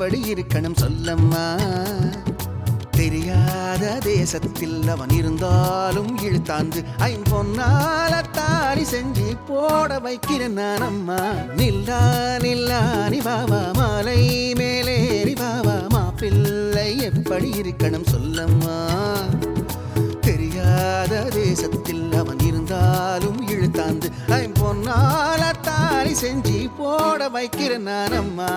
எப்படி இருக்கணும் சொல்லம்மா தெரியாத தேசத்தில் அவன் இருந்தாலும் இழுத்தாந்து ஐம்பொன்னால தாலி செஞ்சு போட வைக்கிறேன் நான் அம்மா நில்லா நில்லா நீ வாவா மாலை மேலேறி வாவா மாப்பிள்ளை எப்படி இருக்கணும் சொல்லம்மா தெரியாத தேசத்தில் அவன் இருந்தாலும் இழுத்தாந்து ஐம்பொன்னால தாலி செஞ்சு போட வைக்கிறேன் நான் அம்மா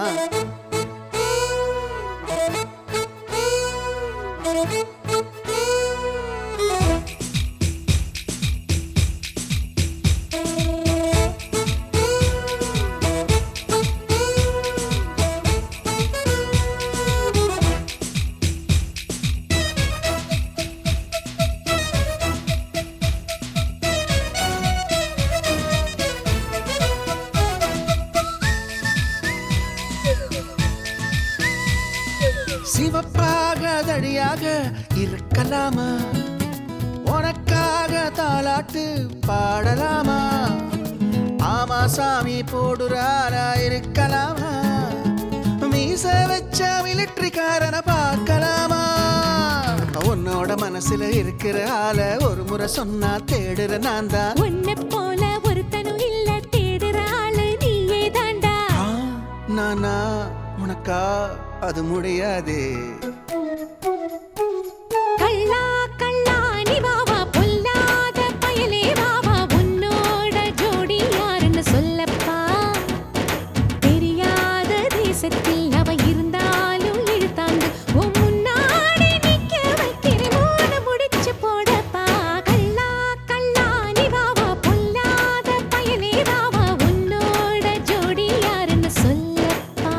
சிவப்பாக தடியாக இருக்கலாமா உனக்காக தாலாட்டு பாடலாமா ஆமா சாமி போடுறாரா இருக்கலாமா மீச வச்ச மிலிட்ரிக்காரனை பார்க்கலாமா உன்னோட மனசுல இருக்கிற ஆள ஒரு முறை சொன்னா தேடுற நான் தான் உன்னை போல ஒருத்தனும் இல்ல தேடுற ஆளு நீயே தாண்டா ஆ, நானா உனக்கா அது முடியாதே கள்ளா கள்ளா நீ வாவா பொல்லாத பயலே வாவா உன்னோட ஜோடி யாருன்னு சொல்லப்பா தெரியாத தேசத்தில் அவ இருந்தாலும் இழுத்தாந்து உன் முன்னாடி நிக்க வைக்கிறேன் மூணு முடிச்சு போடப்பா கள்ளா கள்ளா நீ வாவா பொல்லாத பயலே வாவா உன்னோட ஜோடி யாருன்னு சொல்லப்பா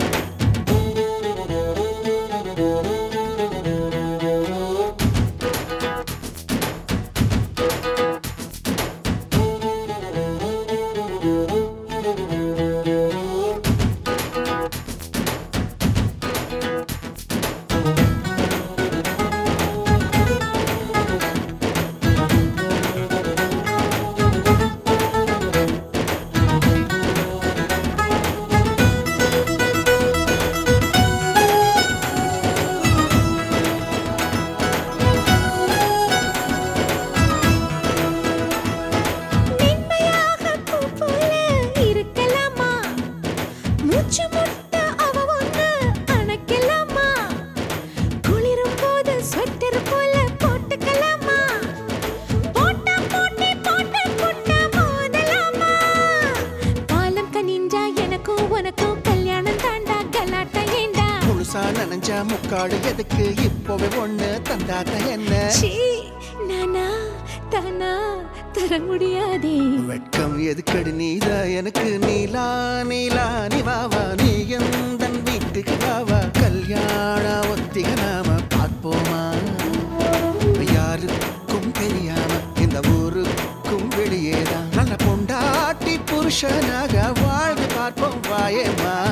மென்மையாக பூ போல இருக்கலாமா மூச்சு முட்ட அவ ஒண்ணு அணைக்கலாமா குளிரும் போது ஸ்வெட்டர் போல போட்டுக்கலாமா போட்டா போட்டி போட்டு புட்டா மோதலாமா காலம் கனிஞ்சா எனக்கும் உனக்கும் கல்யாணம் தாண்டா கலாட்டா ஏண்டா முழுசா நனைஞ்சா முக்காடு எதுக்கு இப்போவே ஒண்ணு தந்தாத்த என்ன சீ நானா தானா தர முடியாதே வெட்கம் எதுக்கடி நீதா எனக்கு நீலா நீலா நீ வாவா நீ எந்த வீட்டுக்கு வாவா கல்யாண ஒத்திக நாம பார்ப்போமா யாருக்கும் தெரியாம இந்த ஊருக்கும் வெளியேதான் நல்ல பொண்டாட்டி புருஷனாக வாழ்ந்து பார்ப்போம் வாயேமா